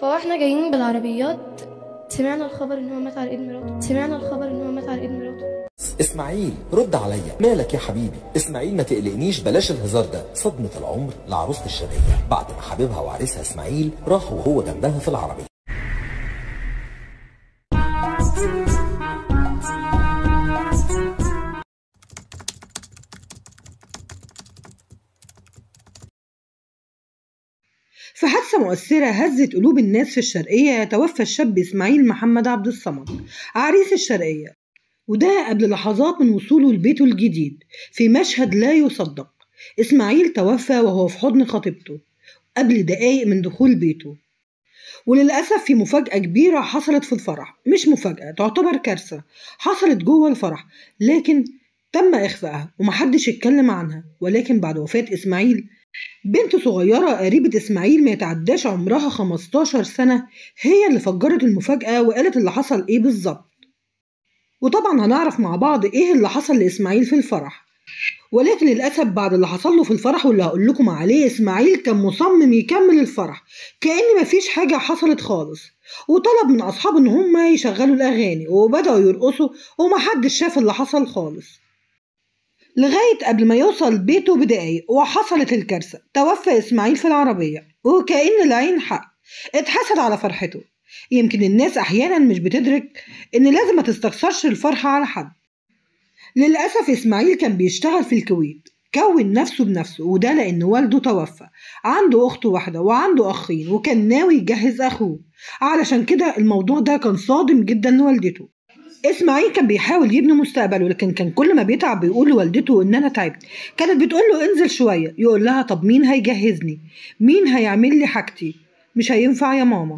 فاحنا جايين بالعربيات سمعنا الخبر ان هو مات على ايد مراته سمعنا الخبر ان هو مات على ايد مراته اسماعيل رد عليا مالك يا حبيبي اسماعيل ما تقلقنيش بلاش الهزار ده صدمة العمر لعروسة الشرقية بعد ما حبيبها وعريسها اسماعيل راح وهو جنبها في العربية في حادثة مؤثرة هزت قلوب الناس في الشرقية توفى الشاب إسماعيل محمد عبد الصمد عريس الشرقية وده قبل لحظات من وصوله لبيته الجديد في مشهد لا يصدق إسماعيل توفى وهو في حضن خطيبته قبل دقايق من دخول بيته وللأسف في مفاجأة كبيرة حصلت في الفرح مش مفاجأة تعتبر كارثة حصلت جوه الفرح لكن تم إخفائها ومحدش اتكلم عنها ولكن بعد وفاة إسماعيل بنت صغيرة قريبة إسماعيل ما يتعداش عمرها 15 سنة هي اللي فجرت المفاجأة وقالت اللي حصل إيه بالظبط وطبعا هنعرف مع بعض إيه اللي حصل لإسماعيل في الفرح ولكن للأسف بعد اللي حصل له في الفرح واللي هقول لكم عليه إسماعيل كان مصمم يكمل الفرح كأن مفيش حاجة حصلت خالص وطلب من أصحابه إن هما يشغلوا الأغاني وبدأوا يرقصوا ومحدش شاف اللي حصل خالص لغاية قبل ما يوصل بيته بدقايق وحصلت الكارثة توفى إسماعيل في العربية وكأن العين حق اتحسد على فرحته يمكن الناس أحيانا مش بتدرك إن لازم ما تستخسرش الفرحة على حد للأسف إسماعيل كان بيشتغل في الكويت كون نفسه بنفسه وده لأن والده توفى عنده أخت واحدة وعنده أخين وكان ناوي يجهز أخوه علشان كده الموضوع ده كان صادم جدا لوالدته اسماعيل كان بيحاول يبني مستقبله لكن كان كل ما بيتعب بيقول لوالدته ان انا تعبت كانت بتقول له انزل شويه يقول لها طب مين هيجهزني مين هيعمل لي حاجتي مش هينفع يا ماما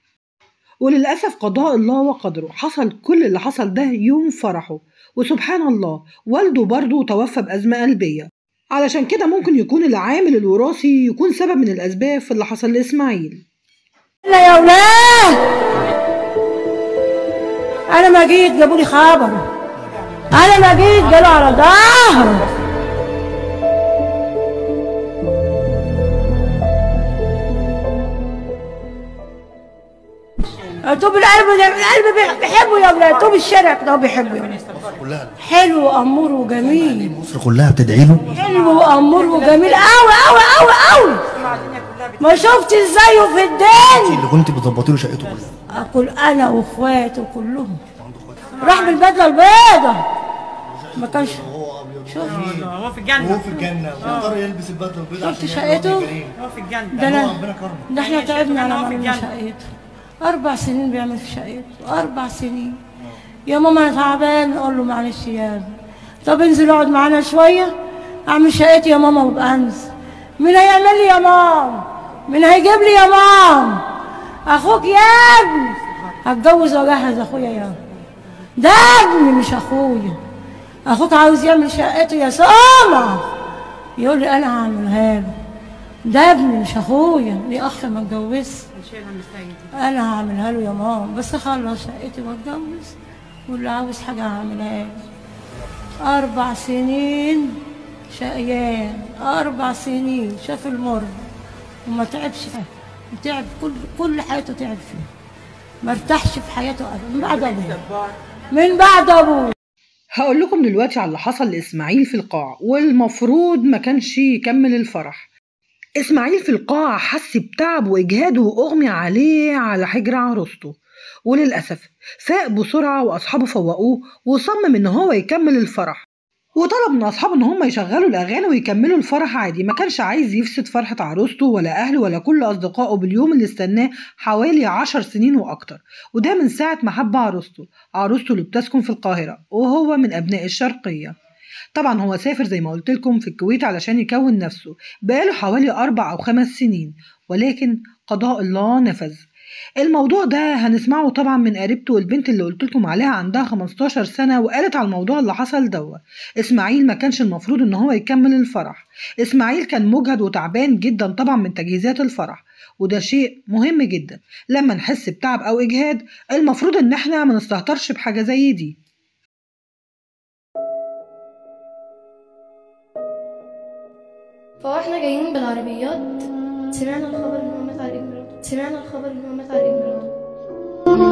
وللاسف قضاء الله وقدره حصل كل اللي حصل ده يوم فرحه وسبحان الله والده برضه توفى بأزمة قلبية علشان كده ممكن يكون العامل الوراثي يكون سبب من الأسباب في اللي حصل لإسماعيل لا يا ولاد انا ما جيت جابوا لي خبر انا ما جيت جالوا على ظهر طوب القلب ده القلب بيحبه يا ولاد طوب الشارع كده هو بيحبه حلو وامور وجميل مصر كلها بتدعي له حلو وامور وجميل قوي قوي قوي قوي ما شفتش زيه في الدنيا اللي كنت بتظبطي له شقته كلها اكل انا واخواته كلهم راح بالبدله البيضاء ما كانش شوف هو في الجنة هو في الجنه واضطر يلبس البدله البيضاء شفت عشان يعمل شقته؟ وجه كريم. هو في الجنة ده انا ربنا كرمه ده احنا تعبنا على هو ما في عملنا الجنة. شقته اربع سنين بيعمل في شقته اربع سنين يا ماما انا تعبان اقول له معلش يا ابني طب انزل اقعد معانا شويه اعمل شقتي يا ماما وابقى انزل مين هيعمل لي يا ماما مين هيجيب لي يا ماما اخوك يا ابني هتجوز واجهز اخويا يا ابني ده ابني مش اخويا اخوك عاوز يعمل شقته يا سامة يقول لي انا هعملها له ده ابني مش اخويا ليه اخ ما اتجوزش انا هعملها له يا ماما بس اخلص شقتي واتجوز واللي عاوز حاجه هعملها له اربع سنين شقيان اربع سنين شاف المر وما تعبش فيها تعب كل كل حياته تعب فيها ما ارتاحش في حياته ابدا من بعد ابوه من بعد ابوه هقول لكم دلوقتي على اللي حصل لإسماعيل في القاعة والمفروض ما كانش يكمل الفرح إسماعيل في القاعة حس بتعب وإجهاد وأغمي عليه على حجر عروسته وللأسف فاق بسرعة وأصحابه فوقوه وصمم إن هو يكمل الفرح وطلب من أصحابه إن هم يشغلوا الأغاني ويكملوا الفرح عادي ما كانش عايز يفسد فرحة عروسته ولا أهله ولا كل أصدقائه باليوم اللي استناه حوالي عشر سنين وأكتر وده من ساعة ما حب عروسته عروسته اللي بتسكن في القاهرة وهو من أبناء الشرقية طبعا هو سافر زي ما قلت لكم في الكويت علشان يكون نفسه بقاله حوالي أربع أو خمس سنين ولكن قضاء الله نفذ الموضوع ده هنسمعه طبعا من قريبته البنت اللي قلت لكم عليها عندها 15 سنة وقالت على الموضوع اللي حصل دوا إسماعيل ما كانش المفروض إن هو يكمل الفرح إسماعيل كان مجهد وتعبان جدا طبعا من تجهيزات الفرح وده شيء مهم جدا لما نحس بتعب أو إجهاد المفروض إن احنا ما نستهترش بحاجة زي دي فاحنا جايين بالعربيات سمعنا الخبر ان هو مات على ايد مراته سمعنا الخبر إن هو مات على إيد مراته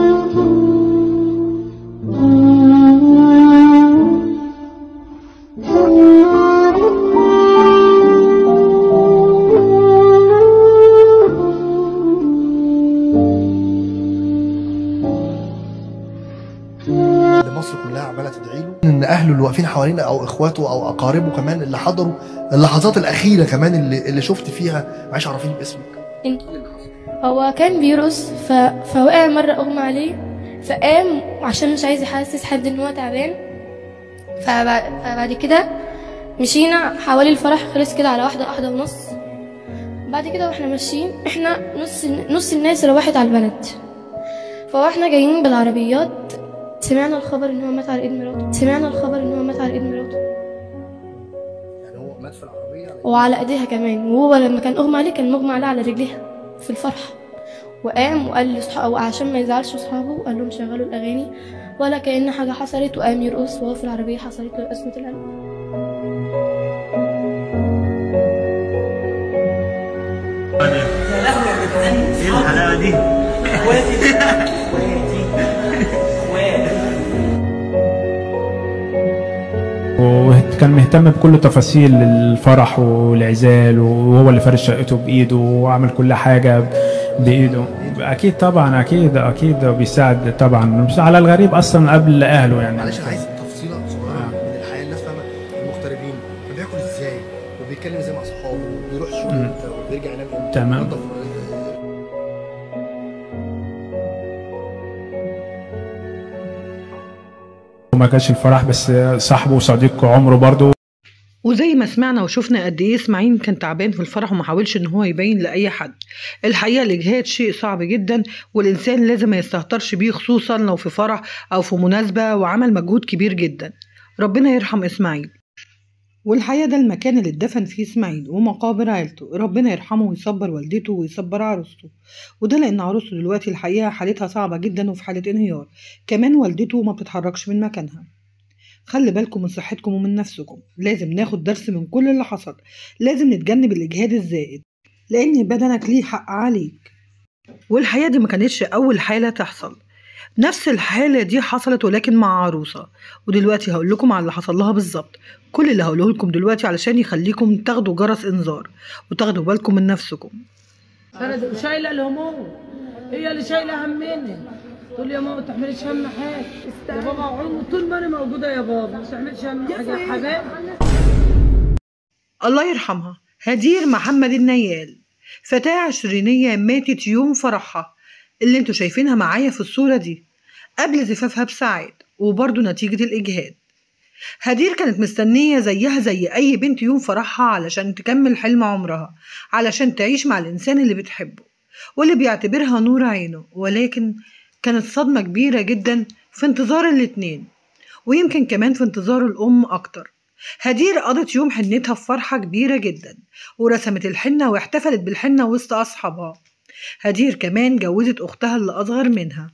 اللي مصر كلها عماله تدعي له ان اهله اللي واقفين حوالينا او اخواته او اقاربه كمان اللي حضروا اللحظات الاخيره كمان اللي, اللي شفت فيها معلش عرفيني باسمك انت هو كان بيرقص ف... فوقع مرة أغمى عليه فقام عشان مش عايز يحسس حد إن هو تعبان فبعد, فبعد كده مشينا حوالي الفرح خلص كده على واحدة واحدة ونص بعد كده واحنا ماشيين احنا نص نص الناس روحت على البلد فواحنا جايين بالعربيات سمعنا الخبر ان هو مات على ايد مراته سمعنا الخبر ان هو مات على ايد مراته يعني هو مات في العربيه على وعلى ايديها كمان وهو لما كان اغمى عليه كان مغمى عليه على رجليها في الفرحة وقام وقال لاصحابه عشان ما يزعلش اصحابه قال لهم شغلوا الاغاني ولا كأن حاجة حصلت وقام يرقص وهو في العربية حصلت له أزمة القلب ايه الحلاوه دي وكان مهتم بكل تفاصيل الفرح والعزال وهو اللي فارش شقته بايده وعمل كل حاجه بايده اكيد طبعا اكيد اكيد بيساعد طبعا مش على الغريب اصلا قبل اهله يعني معلش انا عايز تفصيله صغيره من الحياه الناس فاهمه المغتربين كان بياكل ازاي وبيتكلم ازاي مع صحابه وبيروح الشغل امتى وبيرجع ينام امتى تمام. بينضف- وما كانش الفرح بس صاحبه وصديق عمره برضه وزي ما سمعنا وشفنا قد ايه اسماعيل كان تعبان في الفرح وما حاولش ان هو يبين لاي حد الحقيقه الاجهاد شيء صعب جدا والانسان لازم ما يستهترش بيه خصوصا لو في فرح او في مناسبه وعمل مجهود كبير جدا ربنا يرحم اسماعيل والحقيقه ده المكان اللي اتدفن فيه اسماعيل ومقابر عيلته ربنا يرحمه ويصبر والدته ويصبر عروسته وده لان عروسته دلوقتي الحقيقه حالتها صعبه جدا وفي حاله انهيار كمان والدته ما بتتحركش من مكانها خلي بالكم من صحتكم ومن نفسكم لازم ناخد درس من كل اللي حصل لازم نتجنب الإجهاد الزائد لأن بدنك ليه حق عليك والحقيقة دي ما كانتش أول حالة تحصل نفس الحالة دي حصلت ولكن مع عروسة ودلوقتي هقول لكم على اللي حصل لها بالظبط كل اللي هقوله لكم دلوقتي علشان يخليكم تاخدوا جرس إنذار وتاخدوا بالكم من نفسكم انا شايله الهموم هي اللي شايله همنا تقول لي يا ماما ما تحمليش هم حاجه يا بابا عمر طول ما انا موجوده يا بابا ما تحملش هم حاجه يا حبايبي الله يرحمها هدير محمد النيال فتاة عشرينية ماتت يوم فرحها اللي انتوا شايفينها معايا في الصورة دي قبل زفافها بساعات وبرضه نتيجة الإجهاد هدير كانت مستنية زيها زي أي بنت يوم فرحها علشان تكمل حلم عمرها علشان تعيش مع الإنسان اللي بتحبه واللي بيعتبرها نور عينه ولكن كانت صدمة كبيرة جدا في انتظار الاتنين ويمكن كمان في انتظار الأم أكتر هدير قضت يوم حنتها في فرحة كبيرة جدا ورسمت الحنة واحتفلت بالحنة وسط أصحابها هدير كمان جوزت أختها اللي أصغر منها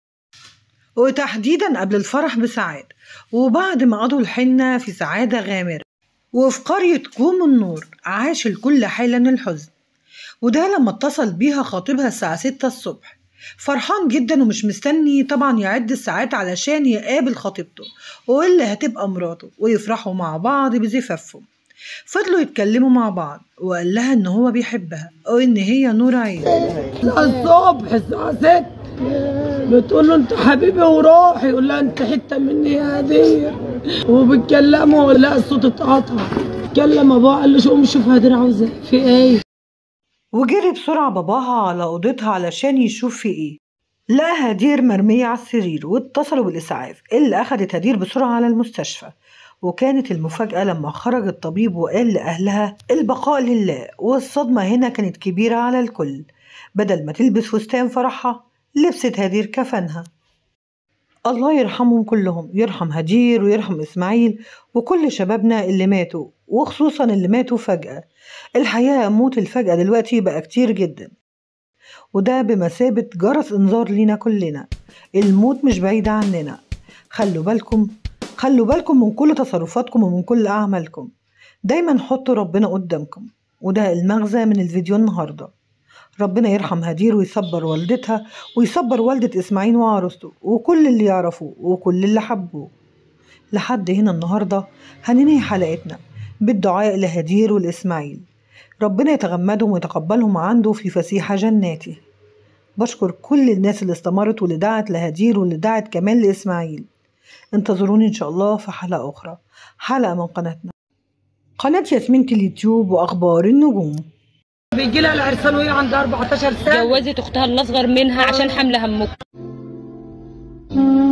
وتحديدا قبل الفرح بساعات وبعد ما قضوا الحنة في سعادة غامرة وفي قرية كوم النور عاش الكل حالا الحزن وده لما اتصل بيها خطيبها الساعة ستة الصبح فرحان جدا ومش مستني طبعا يعد الساعات علشان يقابل خطيبته واللي هتبقى مراته ويفرحوا مع بعض بزفافهم فضلوا يتكلموا مع بعض وقال لها ان هو بيحبها وان هي نور عينه الصبح الساعه 6 بتقول له انت حبيبي وروحي يقول لها انت حته مني يا هدير وبيتكلموا لا الصوت اتقطع اتكلم ابوها قال له قوم شوف هدير عاوزه إيه. في ايه وجري بسرعة باباها على أوضتها علشان يشوف في إيه لقى هدير مرمية على السرير واتصلوا بالإسعاف اللي أخدت هدير بسرعة على المستشفى وكانت المفاجأة لما خرج الطبيب وقال لأهلها البقاء لله والصدمة هنا كانت كبيرة على الكل بدل ما تلبس فستان فرحها لبست هدير كفنها الله يرحمهم كلهم يرحم هدير ويرحم إسماعيل وكل شبابنا اللي ماتوا وخصوصا اللي ماتوا فجأة الحقيقة موت الفجأة دلوقتي بقى كتير جدا وده بمثابة جرس إنذار لينا كلنا الموت مش بعيد عننا خلوا بالكم خلوا بالكم من كل تصرفاتكم ومن كل أعمالكم دايما حطوا ربنا قدامكم وده المغزى من الفيديو النهاردة ربنا يرحم هدير ويصبر والدتها ويصبر والدة إسماعيل وعروسته وكل اللي يعرفوه وكل اللي حبوه لحد هنا النهاردة هننهي حلقتنا بالدعاء لهدير والإسماعيل ربنا يتغمدهم ويتقبلهم عنده في فسيح جناته بشكر كل الناس اللي استمرت واللي دعت لهدير واللي دعت كمان لإسماعيل انتظروني إن شاء الله في حلقة أخرى حلقة من قناتنا قناة ياسمين اليوتيوب وأخبار النجوم بيجي لها العرسان وهي عندها 14 سنه جوزت اختها الاصغر منها عشان حمل همك